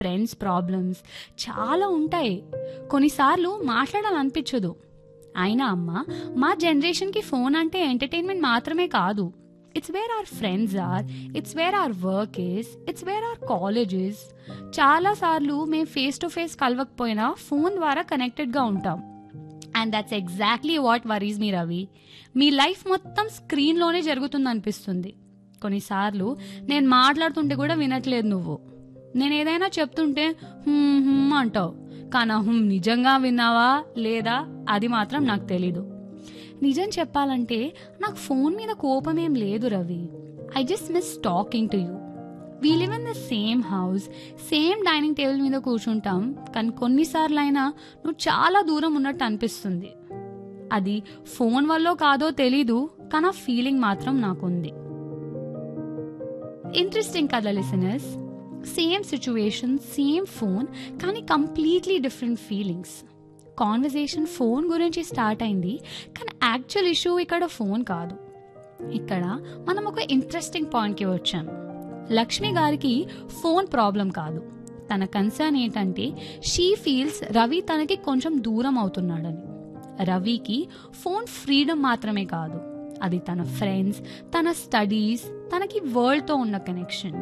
Friends problems చాలా ఉంటాయి కొన్నిసార్లు మాట్లాడాలనిపించదు అయినా అమ్మ మా జనరేషన్కి ఫోన్ అంటే ఎంటర్టైన్మెంట్ మాత్రమే కాదు it's where our friends are it's where our work is it's where our colleges చాలాసార్లు మేము ఫేస్ టు ఫేస్ కలవకపోయినా ఫోన్ ద్వారా కనెక్టెడ్గా ఉంటాం and that's exactly what worries me Ravi మీ లైఫ్ మొత్తం స్క్రీన్లోనే జరుగుతుంది అనిపిస్తుంది కొన్నిసార్లు నేను మాట్లాడుతుంటే కూడా వినట్లేదు నువ్వు నేను ఏదైనా చెప్తుంటే "హ్మ్, హ్మ్" అంటావు కానీ హుమ్ నిజంగా విన్నావా లేదా అది మాత్రం నాకు తెలీదు నిజం చెప్పాలంటే నాకు ఫోన్ మీద కోపం ఏం లేదు Ravi I just miss talking to you we live in the same house same dining table మీద కూర్చుంటాం కానీ కొన్నిసార్లు అయినా నువ్వు చాలా దూరం ఉన్నట్టు అనిపిస్తుంది అది ఫోన్ వల్లో కాదో తెలీదు కానీ ఆ ఫీలింగ్ మాత్రం నాకుంది ఇంట్రెస్టింగ్ కదా listeners same situation same phone కానీ completely different feelings conversation phone గురించి స్టార్ట్ అయింది కానీ యాక్చువల్ ఇష్యూ ఇక్కడ ఫోన్ కాదు ఇక్కడ మనం ఒక ఇంట్రెస్టింగ్ పాయింట్కి వచ్చాం లక్ష్మి గారికి ఫోన్ ప్రాబ్లం కాదు తన కన్సర్న్ ఏంటంటే షీ ఫీల్స్ రవి తనకి కొంచెం దూరం అవుతున్నాడని రవికి ఫోన్ ఫ్రీడమ్ మాత్రమే కాదు అది తన ఫ్రెండ్స్ తన స్టడీస్ తనకి వరల్డ్తో ఉన్న కనెక్షన్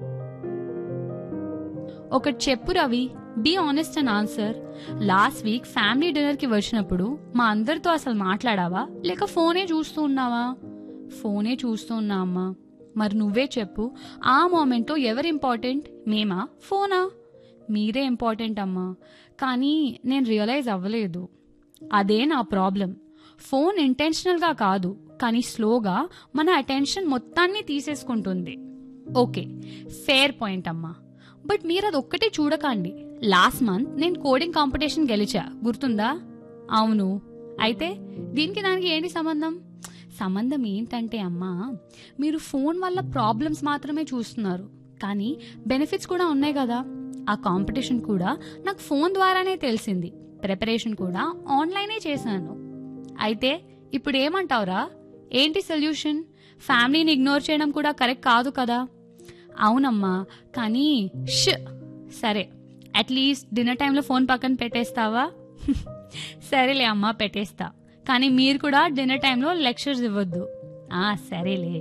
ఒకటి చెప్పు Ravi be honest and answer last week family డిన్నర్కి వచ్చినప్పుడు మా అందరితో అసలు మాట్లాడావా లేక ఫోనే చూస్తూ ఉన్నావా ఫోనే చూస్తూ ఉన్నా అమ్మా మరి నువ్వే చెప్పు ఆ మూమెంట్లో ఎవరు ఇంపార్టెంట్ మేమా ఫోనా మీరే ఇంపార్టెంట్ అమ్మా కానీ నేను రియలైజ్ అవ్వలేదు అదే నా ప్రాబ్లం ఫోన్ ఇంటెన్షనల్గా కాదు కానీ స్లోగా మన అటెన్షన్ మొత్తాన్ని తీసేసుకుంటుంది ఓకే ఫేర్ పాయింట్ అమ్మా బట్ మీరు అది ఒక్కటే చూడకండి లాస్ట్ మంత్ నేను కోడింగ్ కాంపిటీషన్ గెలిచా గుర్తుందా అవును అయితే దీనికి దానికి ఏంటి సంబంధం సంబంధం ఏంటంటే అమ్మా మీరు ఫోన్ వల్ల ప్రాబ్లమ్స్ మాత్రమే చూస్తున్నారు కానీ బెనిఫిట్స్ కూడా ఉన్నాయి కదా ఆ కాంపిటీషన్ కూడా నాకు ఫోన్ ద్వారానే తెలిసింది ప్రిపరేషన్ కూడా ఆన్లైనే చేశాను అయితే ఇప్పుడు ఏమంటావురా ఏంటి సొల్యూషన్ ఫ్యామిలీని ఇగ్నోర్ చేయడం కూడా కరెక్ట్ కాదు కదా అవునమ్మా కానీ ష్ సరే అట్లీస్ట్ డిన్నర్ టైంలో ఫోన్ పక్కన పెట్టేస్తావా సరేలే అమ్మా పెట్టేస్తా కానీ మీరు కూడా డిన్నర్ టైంలో లెక్చర్స్ ఇవ్వద్దు ఆ సరేలే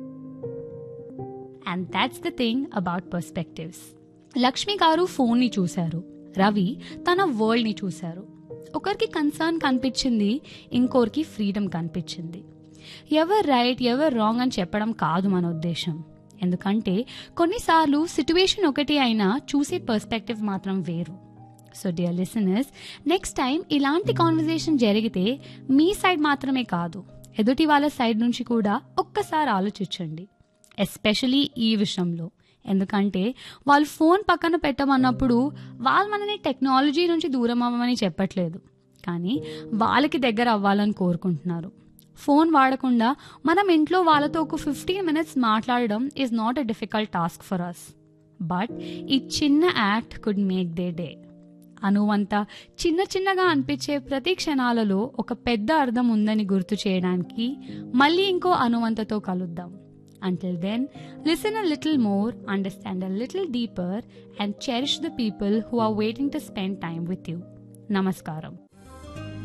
and that's the thing about perspectives Lakshmi garu ఫోన్ని చూశారు రవి తన వరల్డ్ని చూశారు ఒకరికి కన్సర్న్ కనిపించింది ఇంకోరికి ఫ్రీడమ్ కనిపించింది ఎవరు రైట్ ఎవరు రాంగ్ అని చెప్పడం కాదు మన ఉద్దేశం ఎందుకంటే కొన్నిసార్లు సిట్యువేషన్ ఒకటి అయినా చూసే పర్స్పెక్టివ్ మాత్రం వేరు so dear listeners next time ఇలాంటి కాన్వర్జేషన్ జరిగితే మీ సైడ్ మాత్రమే కాదు ఎదుటి వాళ్ళ సైడ్ నుంచి కూడా ఒక్కసారి ఆలోచించండి ఎస్పెషలీ ఈ విషయంలో ఎందుకంటే వాళ్ళు ఫోన్ పక్కన పెట్టమన్నప్పుడు వాళ్ళు మనని టెక్నాలజీ నుంచి దూరం అవ్వమని చెప్పట్లేదు కానీ వాళ్ళకి దగ్గర అవ్వాలని కోరుకుంటున్నారు ఫోన్ వాడకుండా మనం ఇంట్లో వాళ్ళతో ఒక ఫిఫ్టీన్ మినిట్స్ మాట్లాడడం is not a difficult task for us but ఈ చిన్న act could make the day అనువంత చిన్న చిన్నగా అనిపించే ప్రతి క్షణాలలో ఒక పెద్ద అర్థం ఉందని గుర్తు చేయడానికి మళ్ళీ ఇంకో అనువంతతో కలుద్దాం Until then, listen a little more, understand a little deeper, and cherish the people who are waiting to spend time with you. Namaskaram.